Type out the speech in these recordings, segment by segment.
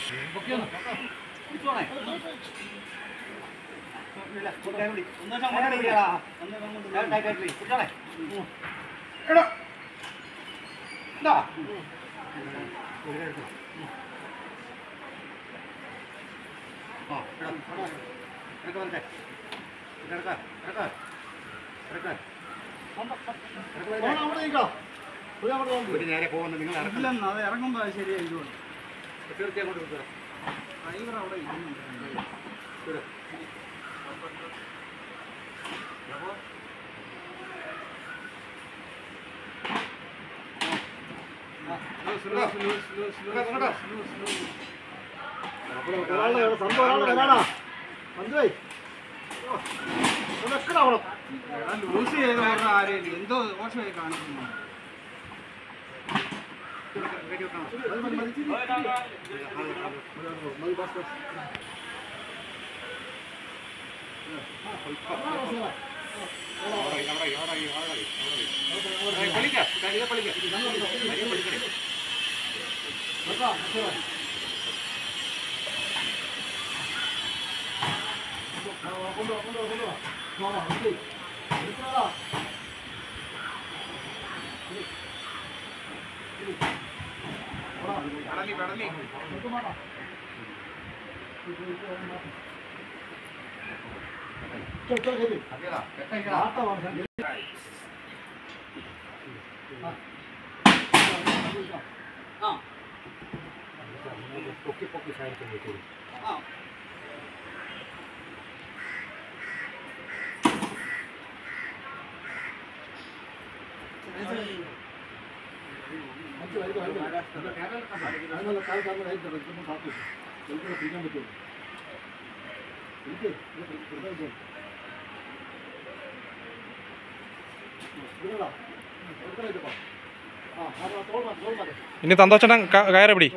നേരെ പോകുന്നു നിങ്ങൾ ഇറക്കണം ഇല്ലെന്ന് അത് ഇറങ്ങുമ്പോൾ അത് ശരിയായിരിക്കും തീർച്ചയായും കൊണ്ട് കൊടുക്കുക ഡ്രൈവർ അവിടെ ഇരിക്കുന്നുണ്ട് ലൂസ് ചെയ്ത് പറഞ്ഞ ആരെയും എന്തോ ദോഷമായി കാണിക്കുന്നു കടലി കടലി പൊക്കി പൊക്കി സഹായിക്കുന്നു ആ ഇനി സന്തോഷം കയറി പിടി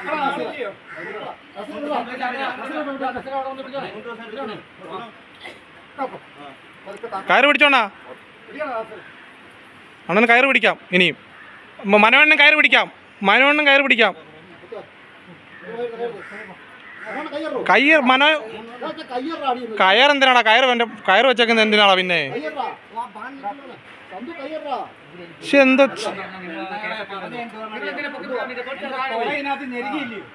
കയറ് പിടിച്ചോണ്ടാ അണ്ണന് കയറ് പിടിക്കാം ഇനിയും മ- മനോണ്ണൻ കയറ് പിടിക്കാം മനോണ്ണൻ കയറ് പിടിക്കാം കയ്യർ മനോ കയർ എന്തിനാടാ കയറ് എൻ്റെ കയറ് വെച്ചേക്കുന്നത് എന്തിനാടാ പിന്നെ പക്ഷെ എന്തോ ചെ- ഇതിനകത്ത് ഞെരുകിയില്ലയോ